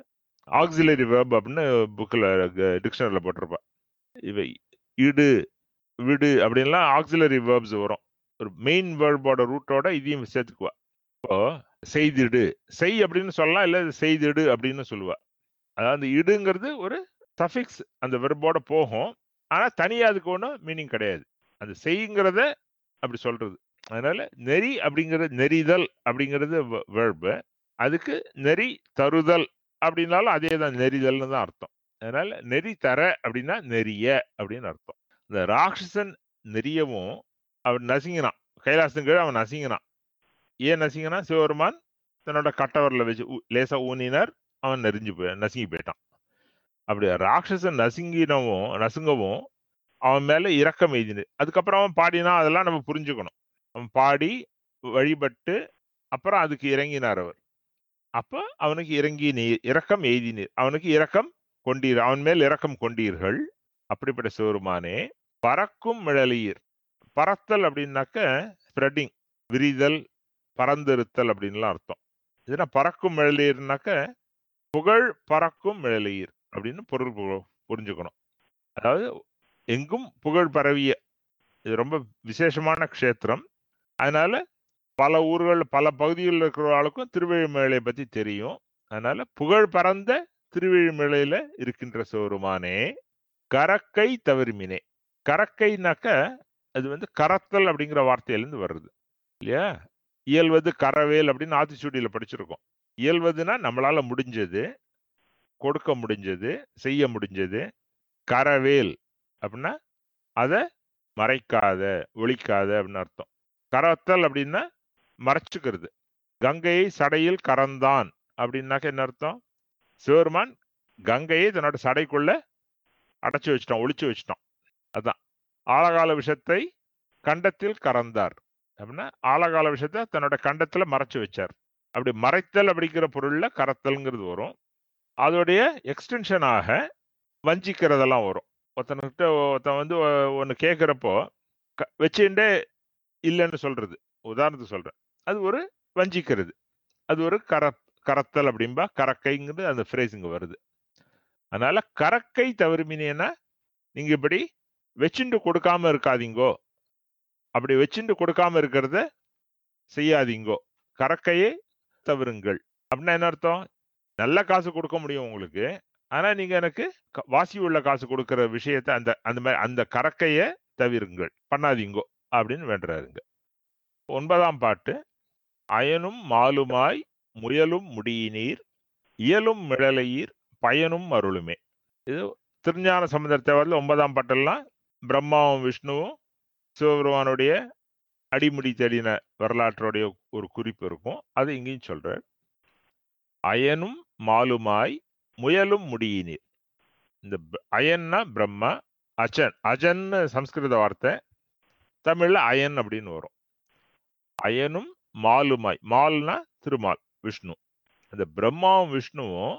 ஆக்சிலரி வேர்ப் அப்படின்னு புக்கில் டிக்ஷனரியில் போட்டிருப்பா இவை இடு விடு அப்படின்லாம் ஆக்சிலரி வேர்ப்ஸ் வரும் ஒரு மெயின் வேர்போட ரூட்டோட இதையும் சேர்த்துக்குவா இப்போ செய்திடு செய் அப்படின்னு சொல்லலாம் இல்லை செய்திடு அப்படின்னு சொல்லுவா அதாவது இடுங்கிறது ஒரு சஃபிக்ஸ் அந்த வெர்போட போகும் ஆனா தனியா அதுக்கு ஒன்றும் மீனிங் கிடையாது அந்த செய்ங்கிறத அப்படி சொல்றது அதனால நெறி அப்படிங்கிறது நெறிதல் அப்படிங்கிறது வேர்பு அதுக்கு நெறி தருதல் அப்படின்னாலும் அதே தான் நெறிதல்னு தான் அர்த்தம் அதனால நெறி தர அப்படின்னா நெறிய அப்படின்னு அர்த்தம் இந்த ராட்சசன் நெறியவும் அவன் நசுங்கினான் கைலாசம் கீழே அவன் நசுங்கினான் ஏன் நசுங்கினான் சிவபெருமான் தன்னோட கட்டவரில் வச்சு லேசா ஊனினார் அவன் நெறிஞ்சு போய் நசுங்கி போயிட்டான் அப்படி ராட்சசன் நசுங்கினவும் நசுங்கவும் அவன் மேல இரக்கம் எய்தினு அதுக்கப்புறம் அவன் பாடினா அதெல்லாம் நம்ம புரிஞ்சுக்கணும் அவன் பாடி வழிபட்டு அப்புறம் அதுக்கு இறங்கினார் அவர் அப்ப அவனுக்கு இறங்கி நீர் இரக்கம் எய்தினீர் அவனுக்கு இரக்கம் கொண்டீர் அவன் மேல் இரக்கம் கொண்டீர்கள் அப்படிப்பட்ட சிவருமானே பறக்கும் மிழலீர் பறத்தல் அப்படின்னாக்க ஸ்ப்ரெட்டிங் விரிதல் பறந்திருத்தல் அப்படின்லாம் அர்த்தம் இதுனா பறக்கும் மிழலீர்னாக்க புகழ் பறக்கும் மிழலீர் அப்படின்னு பொருள் புரிஞ்சுக்கணும் அதாவது எங்கும் புகழ் பரவிய இது ரொம்ப விசேஷமான க்ஷேத்திரம் அதனால பல ஊர்கள் பல பகுதிகளில் இருக்கிறவர்களுக்கும் திருவழிமலையை பத்தி தெரியும் அதனால புகழ் பறந்த திருவழிமலையில இருக்கின்ற சிவருமானே கரக்கை தவிர்மினே கரக்கைனாக்க அது வந்து கரத்தல் அப்படிங்கிற வார்த்தையிலேருந்து வருது இல்லையா இயல்வது கரவேல் அப்படின்னு ஆத்திச்சூடியில் படிச்சிருக்கோம் இயல்வதுன்னா நம்மளால முடிஞ்சது கொடுக்க முடிஞ்சது செய்ய முடிஞ்சது கரவேல் அப்படின்னா அதை மறைக்காத ஒழிக்காத அப்படின்னு அர்த்தம் கரத்தல் அப்படின்னா மறைச்சுக்கிறது கங்கையை சடையில் கறந்தான் அப்படின்னாக்க என்ன அர்த்தம் சிவருமான் கங்கையை தன்னோட சடைக்குள்ள அடைச்சு வச்சிட்டான் ஒளிச்சு வச்சிட்டான் அதான் ஆழகால விஷத்தை கண்டத்தில் கறந்தார் அப்படின்னா ஆழகால விஷயத்த தன்னோட கண்டத்துல மறைச்சு வச்சார் அப்படி மறைத்தல் அப்படிங்கிற பொருள்ல கரத்தல்ங்கிறது வரும் அதோடைய எக்ஸ்டென்ஷனாக வஞ்சிக்கிறதெல்லாம் வரும் ஒருத்தனுக்கிட்ட ஒருத்தன் வந்து ஒன்று கேட்குறப்போ வச்சுட்டே இல்லைன்னு சொல்றது உதாரணத்துக்கு சொல்றேன் அது ஒரு வஞ்சிக்கிறது அது ஒரு கர கரத்தல் அப்படின்பா கரக்கைங்கிறது அந்த ஃப்ரேஸ் இங்க வருது அதனால கரக்கை தவிர்மினேன்னா நீங்க இப்படி வச்சுண்டு கொடுக்காம இருக்காதீங்கோ அப்படி வச்சுண்டு கொடுக்காம இருக்கிறத செய்யாதீங்கோ கரக்கையே தவிருங்கள் அப்படின்னா என்ன அர்த்தம் நல்ல காசு கொடுக்க முடியும் உங்களுக்கு ஆனா நீங்க எனக்கு க- வாசி உள்ள காசு கொடுக்கிற விஷயத்த அந்த அந்த மாதிரி அந்த கரக்கைய தவிருங்கள் பண்ணாதீங்கோ அப்படின்னு வேண்டுறாருங்க ஒன்பதாம் பாட்டு அயனும் மாலுமாய் முயலும் முடியினீர் இயலும் மிழலையீர் பயனும் அருளுமே இது திருஞான சமுதர் தேவரில் ஒன்பதாம் பாட்டெல்லாம் பிரம்மாவும் விஷ்ணுவும் சிவபெருமானுடைய அடிமுடி தேடின வரலாற்றுடைய ஒரு குறிப்பு இருக்கும் அது இங்கேயும் சொல்றார் அயனும் மாலுமாய் முயலும் முடியினீர் இந்த ப- அயன்னா பிரம்மா அஜன் அஜன்னு சம்ஸ்கிருத வார்த்தை தமிழ்ல அயன் அப்படின்னு வரும் அயனும் மாலுமாய் மால்னா திருமால் விஷ்ணு அந்த பிரம்மாவும் விஷ்ணுவும்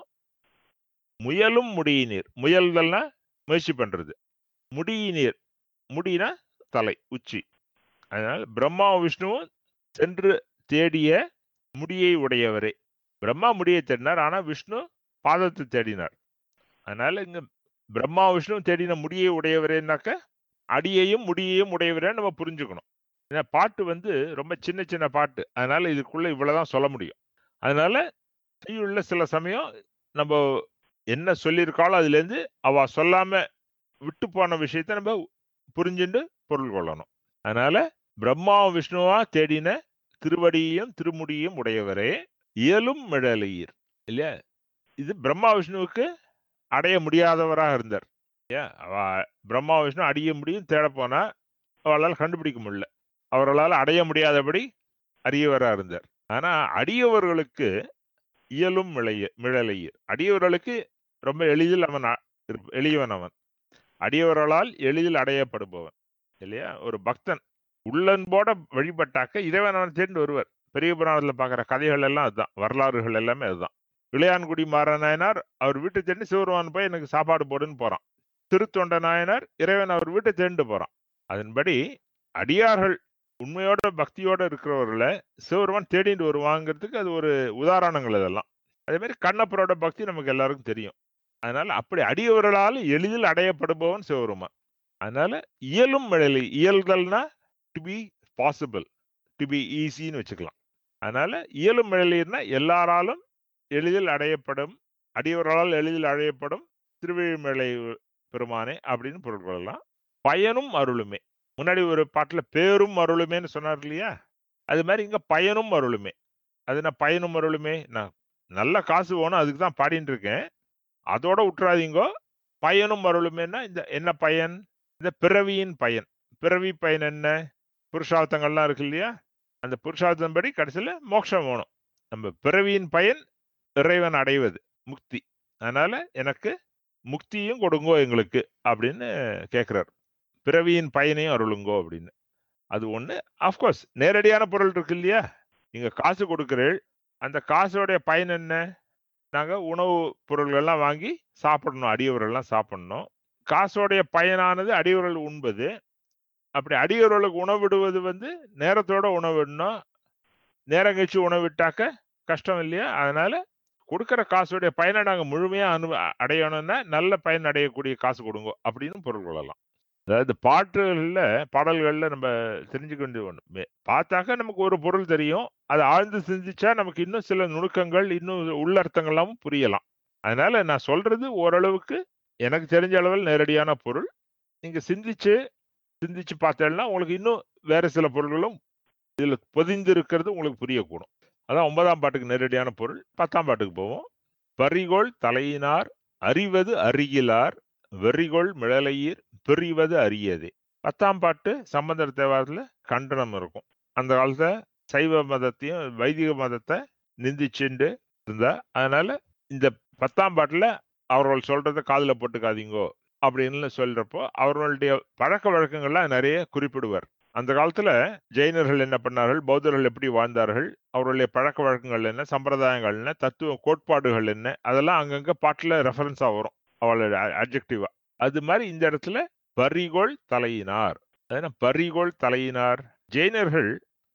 முயலும் முடியினீர் முயல்தல்னா முயற்சி பண்றது முடியினீர் முடினா தலை உச்சி அதனால பிரம்மாவும் விஷ்ணுவும் சென்று தேடிய முடியை உடையவரே பிரம்மா முடியை தேடினார் ஆனா விஷ்ணு பாதத்தை தேடினார் அதனால இங்க பிரம்மா விஷ்ணு தேடின முடியை உடையவரேனாக்க அடியையும் முடியையும் உடையவரே நம்ம புரிஞ்சுக்கணும் ஏன்னா பாட்டு வந்து ரொம்ப சின்ன சின்ன பாட்டு அதனால இதுக்குள்ள இவ்வளவுதான் சொல்ல முடியும் அதனால செய்யுள்ள சில சமயம் நம்ம என்ன சொல்லியிருக்காளோ அதுல இருந்து அவ சொல்லாம விட்டு போன விஷயத்த நம்ம புரிஞ்சுண்டு பொருள் கொள்ளணும் அதனால பிரம்மா விஷ்ணுவா தேடின திருவடியையும் திருமுடியையும் உடையவரே இயலும் மிழலையீர் இல்லையா இது பிரம்மா விஷ்ணுவுக்கு அடைய முடியாதவராக இருந்தார் ஏன் அவ பிரம்மா விஷ்ணு அடைய முடியும் தேட போனா அவளால் கண்டுபிடிக்க முடியல அவர்களால் அடைய முடியாதபடி அரியவரா இருந்தார் ஆனா அடியவர்களுக்கு இயலும் மிளைய மிழலையீர் அடியவர்களுக்கு ரொம்ப எளிதில் அவன் அ- இருப்ப- எளியவன் அவன் அடியவர்களால் எளிதில் அடையப்படுபவன் இல்லையா ஒரு பக்தன் உள்ளன்போட வழிபட்டாக்க இறைவன் அவன் தேர்ந்து வருவர் பெரிய புராணத்துல பாக்குற கதைகள் எல்லாம் அதுதான் வரலாறுகள் எல்லாமே அதுதான் இளையான்குடி மாறநாயனார் அவர் வீட்டை தேடி சிவருமான் போய் எனக்கு சாப்பாடு போடுன்னு போறான் திருத்தொண்ட நாயனார் இறைவன் அவர் வீட்டை தேண்டு போறான் அதன்படி அடியார்கள் உண்மையோட பக்தியோட இருக்கிறவர்களை சிவருமான் தேடிட்டு வருவாங்கிறதுக்கு அது ஒரு உதாரணங்கள் இதெல்லாம் அதே மாதிரி கண்ணப்பரோட பக்தி நமக்கு எல்லாருக்கும் தெரியும் அதனால அப்படி அடியவர்களால் எளிதில் அடையப்படுபவன் சிவருமான் அதனால இயலும் மிழலை இயல்கள்னா to be possible to be ஈஸின்னு வச்சுக்கலாம் அதனால இயலும் மிழலைன்னா எல்லாராலும் எளிதில் அடையப்படும் அடியவர்களால் எளிதில் அடையப்படும் திருவிழிமலை பெருமானே அப்படின்னு பொருள் கொள்ளலாம் பயனும் அருளுமே முன்னாடி ஒரு பாட்டுல பேரும் அருளுமேன்னு சொன்னார் இல்லையா அது மாதிரி இங்க பயனும் அருளுமே அது என்ன பயனும் அருளுமே நான் நல்ல காசு வேணும் அதுக்கு தான் பாடிட்டு இருக்கேன் அதோட விட்டுறாதீங்கோ பயனும் அருளுமேன்னா இந்த என்ன பயன் இந்த பிறவியின் பயன் பிறவி பயன் என்ன புருஷார்த்தங்கள்லாம் இருக்கு இல்லையா அந்த புருஷார்த்தம் படி கடைசியில மோட்சம் வேணும் நம்ம பிறவியின் பயன் இறைவன் அடைவது முக்தி அதனால எனக்கு முக்தியும் கொடுங்கோ எங்களுக்கு அப்படின்னு கேட்கிறார் பிறவியின் பயனையும் அருளுங்கோ அப்படின்னு அது ஒண்ணு அஃப்கோர்ஸ் நேரடியான பொருள் இருக்கு இல்லையா நீங்க காசு கொடுக்கிறீள் அந்த காசோடைய பயன் என்ன நாங்க உணவு பொருள்கள்லாம் வாங்கி சாப்பிடணும் அடியவர்கள்லாம் சாப்பிடணும் காசோடைய பயனானது அடியவர்கள் உண்பது அப்படி அடியவர்களுக்கு உணவிடுவது வந்து நேரத்தோட உணவிடணும் நேரம் கழிச்சு உணவிட்டாக்க கஷ்டம் இல்லையா அதனால கொடுக்கிற காசுடைய பயனை நாங்க முழுமையா அனு அடையணும்னா நல்ல பயன் அடையக்கூடிய காசு கொடுங்க அப்படின்னு பொருள் கொள்ளலாம் அதாவது பாட்டுகள்ல பாடல்கள்ல நம்ம தெரிஞ்சுக்க வேண்டியது ஒண்ணு மே- பார்த்தாக்க நமக்கு ஒரு பொருள் தெரியும் அதை ஆழ்ந்து சிந்திச்சா நமக்கு இன்னும் சில நுணுக்கங்கள் இன்னும் உள்ளர்த்தங்கள்லாம் புரியலாம் அதனால நான் சொல்றது ஓரளவுக்கு எனக்கு தெரிஞ்ச அளவில் நேரடியான பொருள் நீங்க சிந்திச்சு சிந்திச்சு பார்த்தேன்னா உங்களுக்கு இன்னும் வேற சில பொருள்களும் இதுல பொதிந்து இருக்கிறது உங்களுக்கு புரியக்கூடும் அதான் ஒன்பதாம் பாட்டுக்கு நேரடியான பொருள் பத்தாம் பாட்டுக்கு போவோம் பரிகோள் தலையினார் அறிவது அறிகிலார் வெறிகோள் மிழலையீர் பெரிவது அறியதே பத்தாம் பாட்டு சம்பந்தர் தேவாரத்துல கண்டனம் இருக்கும் அந்த காலத்துல சைவ மதத்தையும் வைதிக மதத்தை நிந்திச்சுண்டு இருந்தா அதனால இந்த பத்தாம் பாட்டுல அவர்கள் சொல்றத காதுல போட்டுக்காதீங்கோ அப்படின்னு சொல்றப்போ அவர்களுடைய பழக்க வழக்கங்கள்லாம் நிறைய குறிப்பிடுவார் அந்த காலத்துல ஜெயினர்கள் என்ன பண்ணார்கள் பௌத்தர்கள் எப்படி வாழ்ந்தார்கள் அவர்களுடைய பழக்க வழக்கங்கள் என்ன சம்பிரதாயங்கள் என்ன தத்துவ கோட்பாடுகள் என்ன அதெல்லாம் அங்கங்க பாட்டுல ரெஃபரன்ஸா வரும் அவளோட அப்ஜெக்டிவா அது மாதிரி இந்த இடத்துல பரிகோள் தலையினார் அதான பரிகோள் தலையினார் ஜெயினர்கள்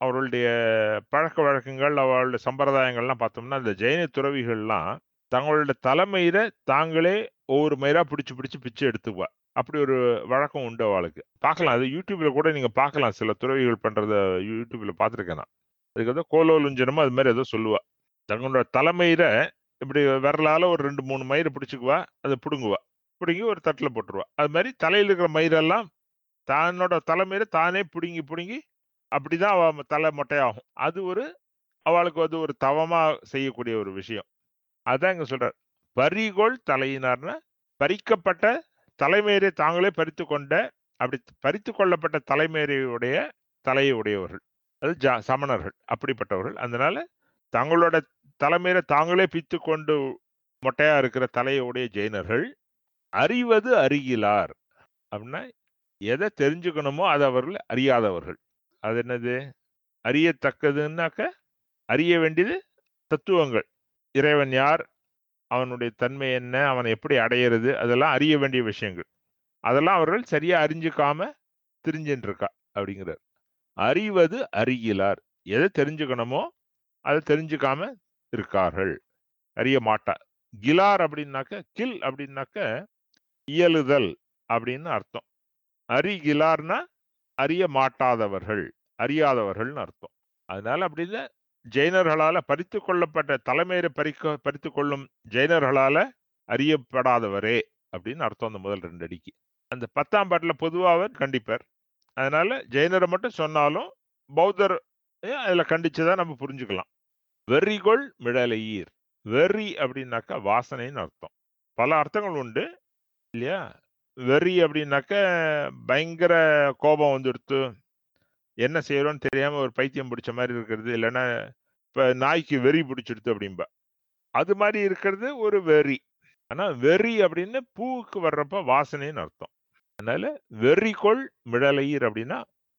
அவர்களுடைய பழக்க வழக்கங்கள் அவர்களுடைய சம்பிரதாயங்கள்லாம் பார்த்தோம்னா இந்த ஜெயின துறவிகள்லாம் தங்களுடைய தலைமையில தாங்களே ஒவ்வொரு மயிரா பிடிச்சு பிடிச்சு பிச்சை எடுத்துக்குவா அப்படி ஒரு வழக்கம் உண்டு அவளுக்கு பார்க்கலாம் அது யூடியூப்ல கூட நீங்க பார்க்கலாம் சில துறவிகள் பண்றத யூடியூப்ல பார்த்துருக்கேன் நான் அதுக்கு வந்து கோலோலுஞ்சனமோ அது மாதிரி ஏதோ சொல்லுவா தங்களோட தலைமையில இப்படி விரலால ஒரு ரெண்டு மூணு மயிரை பிடிச்சிக்குவா அதை பிடுங்குவா பிடுங்கி ஒரு தட்டுல போட்டுருவா அது மாதிரி தலையில இருக்கிற மயிரெல்லாம் தன்னோட தலைமையில தானே பிடுங்கி பிடுங்கி அப்படிதான் அவ தலை மொட்டையாகும் அது ஒரு அவளுக்கு வந்து ஒரு தவமா செய்யக்கூடிய ஒரு விஷயம் அதான் இங்க சொல்றார் பரிகோள் தலையினார்னா பறிக்கப்பட்ட தலைமையரை தாங்களே பறித்து கொண்ட அப்படி பறித்து கொள்ளப்பட்ட தலைமையுடைய தலையை உடையவர்கள் அது ஜா சமணர்கள் அப்படிப்பட்டவர்கள் அதனால தங்களோட தலைமையில தாங்களே பித்து கொண்டு மொட்டையா இருக்கிற தலையை உடைய ஜெயினர்கள் அறிவது அறிகிலார் அப்படின்னா எதை தெரிஞ்சுக்கணுமோ அதை அவர்கள் அறியாதவர்கள் அது என்னது அறியத்தக்கதுன்னாக்க அறிய வேண்டியது தத்துவங்கள் இறைவன் யார் அவனுடைய தன்மை என்ன அவனை எப்படி அடையிறது அதெல்லாம் அறிய வேண்டிய விஷயங்கள் அதெல்லாம் அவர்கள் சரியா அறிஞ்சுக்காம தெரிஞ்சுட்டு இருக்கா அப்படிங்கிறார் அறிவது அறிகிலார் எதை தெரிஞ்சுக்கணுமோ அதை தெரிஞ்சுக்காம இருக்கார்கள் அறிய மாட்டா கிலார் அப்படின்னாக்க கில் அப்படின்னாக்க இயலுதல் அப்படின்னு அர்த்தம் அறிகிலார்னா அறிய மாட்டாதவர்கள் அறியாதவர்கள்னு அர்த்தம் அதனால அப்படின்னு ஜெயினர்களால பறித்து கொள்ளப்பட்ட தலைமையை பறிக்க பறித்து கொள்ளும் ஜெயினர்களால அறியப்படாதவரே அப்படின்னு அர்த்தம் அந்த முதல் ரெண்டு அடிக்கு அந்த பத்தாம் பாட்டில் பொதுவாக கண்டிப்பார் அதனால ஜெயினரை மட்டும் சொன்னாலும் பௌத்தர் அதில் கண்டிச்சதா நம்ம புரிஞ்சுக்கலாம் வெறிகொள் மிடலையீர் வெறி அப்படின்னாக்கா வாசனைன்னு அர்த்தம் பல அர்த்தங்கள் உண்டு இல்லையா வெறி அப்படின்னாக்க பயங்கர கோபம் வந்துடுத்து என்ன செய்யறோம்னு தெரியாம ஒரு பைத்தியம் பிடிச்ச மாதிரி இருக்கிறது இல்லைன்னா இப்ப நாய்க்கு வெறி பிடிச்சிடுது அப்படிம்பா அது மாதிரி இருக்கிறது ஒரு வெறி ஆனா வெறி அப்படின்னு பூவுக்கு வர்றப்ப வாசனைன்னு அர்த்தம் அதனால வெறிகொள் மிடலையீர் அப்படின்னா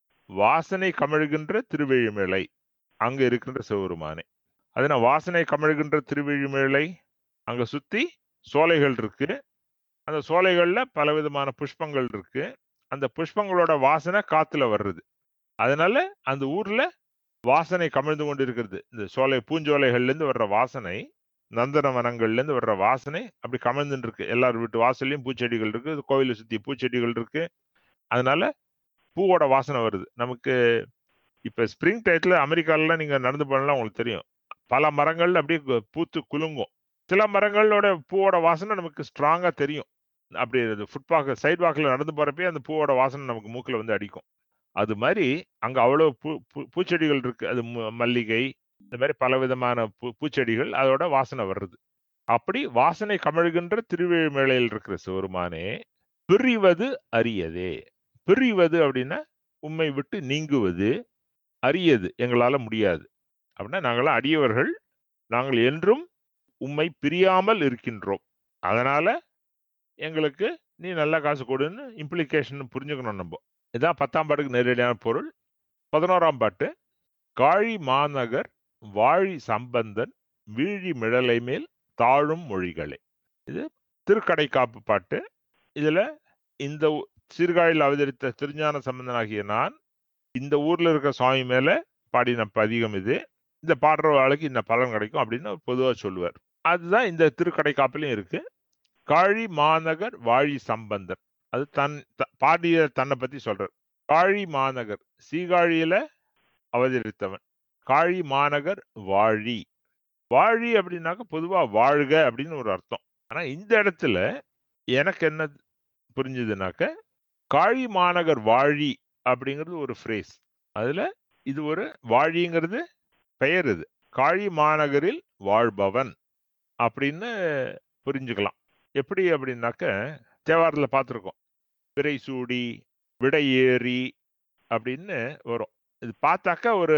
வாசனை கமழ்கின்ற திருவெழிமிழை அங்க இருக்கின்ற சிவருமானே அதனால வாசனை கமழ்கின்ற திருவெழிமிழை அங்க சுத்தி சோலைகள் இருக்கு அந்த சோலைகள்ல பலவிதமான புஷ்பங்கள் இருக்கு அந்த புஷ்பங்களோட வாசனை காத்துல வர்றது அதனால அந்த ஊர்ல வாசனை கமிழ்ந்து கொண்டு இருக்கிறது இந்த சோலை பூஞ்சோலைகள்ல இருந்து வர்ற வாசனை நந்தன வனங்கள்ல இருந்து வர்ற வாசனை அப்படி கமிழ்ந்துட்டு இருக்கு எல்லார் வீட்டு வாசல்லையும் பூச்செடிகள் இருக்கு கோவிலை சுத்தி பூச்செடிகள் இருக்கு அதனால பூவோட வாசனை வருது நமக்கு இப்ப ஸ்ப்ரிங் டைத்துல அமெரிக்கால நீங்க நடந்து போனா உங்களுக்கு தெரியும் பல மரங்கள் அப்படியே பூத்து குலுங்கும் சில மரங்களோட பூவோட வாசனை நமக்கு ஸ்ட்ராங்கா தெரியும் அப்படி ஃபுட்பாக் சைட் வாக்கில் நடந்து போறப்பே அந்த பூவோட வாசனை நமக்கு மூக்கில் வந்து அடிக்கும் அது மாதிரி அங்க அவ்வளவு பூ பூச்செடிகள் இருக்கு அது மல்லிகை இந்த மாதிரி பல விதமான பூ பூச்செடிகள் அதோட வாசனை வருது அப்படி வாசனை கமழ்கின்ற திருவேழிமேளையில் இருக்கிற சிவருமானே பிரிவது அரியதே பிரிவது அப்படின்னா உண்மை விட்டு நீங்குவது அரியது எங்களால முடியாது அப்படின்னா நாங்களாம் அடியவர்கள் நாங்கள் என்றும் உண்மை பிரியாமல் இருக்கின்றோம் அதனால எங்களுக்கு நீ நல்ல காசு கொடுன்னு இம்ப்ளிகேஷன் புரிஞ்சுக்கணும் நம்ம இதான் பத்தாம் பாட்டுக்கு நேரடியான பொருள் பதினோராம் பாட்டு காழி மாநகர் வாழி சம்பந்தன் வீழி மிழலை மேல் தாழும் மொழிகளே இது திருக்கடை காப்பு பாட்டு இதுல இந்த சீர்காழியில் அவதரித்த திருஞான சம்பந்தனாகிய நான் இந்த ஊர்ல இருக்கிற சுவாமி மேல பாடின பதிகம் இது இந்த பாடுற ஆளுக்கு இந்த பலன் கிடைக்கும் அப்படின்னு பொதுவாக சொல்லுவார் அதுதான் இந்த திருக்கடை காப்பிலையும் இருக்கு காழி மாநகர் வாழி சம்பந்தர் அது தன் பாடிய தன்னை பத்தி சொல்றார் காழி மாநகர் சீகாழியில அவதரித்தவன் காழி மாநகர் வாழி வாழி அப்படின்னாக்க பொதுவா வாழ்க அப்படின்னு ஒரு அர்த்தம் ஆனா இந்த இடத்துல எனக்கு என்ன புரிஞ்சுதுனாக்க காழி மாநகர் வாழி அப்படிங்கிறது ஒரு ஃப்ரேஸ் அதுல இது ஒரு வாழிங்கிறது பெயர் இது காழி மாநகரில் வாழ்பவன் அப்படின்னு புரிஞ்சுக்கலாம் எப்படி அப்படின்னாக்க தேவாரத்தில் பார்த்துருக்கோம் விரை சூடி விடை ஏறி அப்படின்னு வரும் இது பார்த்தாக்கா ஒரு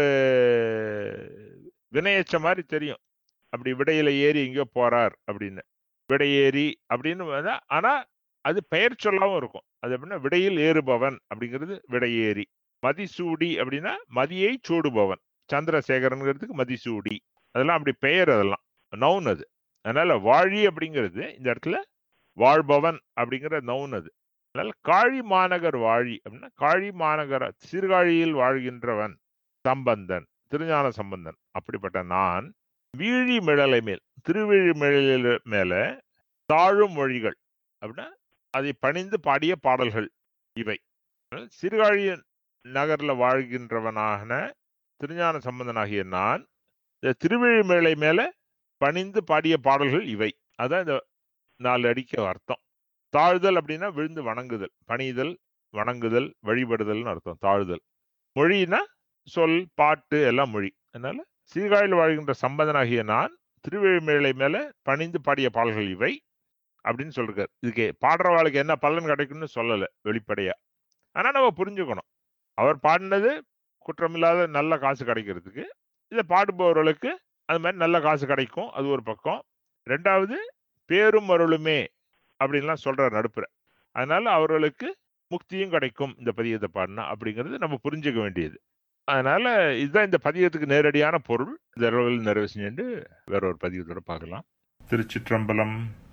வினையச்ச மாதிரி தெரியும் அப்படி விடையில ஏறி எங்கேயோ போறார் அப்படின்னு விடை ஏறி அப்படின்னு ஆனா அது பெயர் சொல்லாவும் இருக்கும் அது எப்படின்னா விடையில் ஏறுபவன் அப்படிங்கிறது விடையேறி மதிசூடி அப்படின்னா மதியை சூடுபவன் சந்திரசேகரனுங்கிறதுக்கு மதிசூடி அதெல்லாம் அப்படி பெயர் அதெல்லாம் நவுன் அது அதனால வாழி அப்படிங்கிறது இந்த இடத்துல வாழ்பவன் அப்படிங்கிற நவுன் அது அதனால காழி மாநகர் வாழி அப்படின்னா காழி மாநகர சீர்காழியில் வாழ்கின்றவன் சம்பந்தன் திருஞான சம்பந்தன் அப்படிப்பட்ட நான் வீழி மிழலை மேல் திருவிழி மிழல மேல தாழும் மொழிகள் அப்படின்னா அதை பணிந்து பாடிய பாடல்கள் இவை சிறுகாழி நகர்ல வாழ்கின்றவனான திருஞான சம்பந்தனாகிய நான் இந்த திருவிழிமேளை மேல பணிந்து பாடிய பாடல்கள் இவை அதான் இந்த நாலு அடிக்க அர்த்தம் தாழ்தல் அப்படின்னா விழுந்து வணங்குதல் பணிதல் வணங்குதல் வழிபடுதல்னு அர்த்தம் தாழ்தல் மொழினா சொல் பாட்டு எல்லாம் மொழி அதனால சீர்காழியில் வாழ்கின்ற சம்பந்தனாகிய நான் திருவிழிமேளை மேல பணிந்து பாடிய பாடல்கள் இவை அப்படின்னு சொல்றாரு இதுக்கு பாடுறவாளுக்கு என்ன பலன் கிடைக்கும்னு சொல்லல வெளிப்படையா ஆனா நம்ம புரிஞ்சுக்கணும் அவர் பாடினது குற்றமில்லாத நல்ல காசு கிடைக்கிறதுக்கு இதை பாடுபவர்களுக்கு அது மாதிரி நல்ல காசு கிடைக்கும் அது ஒரு பக்கம் ரெண்டாவது பேரும் அருளுமே அப்படின்லாம் சொல்றார் நடுப்புற அதனால அவர்களுக்கு முக்தியும் கிடைக்கும் இந்த பதியத்தை பாடினா அப்படிங்கிறது நம்ம புரிஞ்சுக்க வேண்டியது அதனால இதுதான் இந்த பதியத்துக்கு நேரடியான பொருள் இந்த அளவில் நிறைவு செஞ்சு வேற ஒரு பதியத்தோட பார்க்கலாம் திருச்சிற்றம்பலம்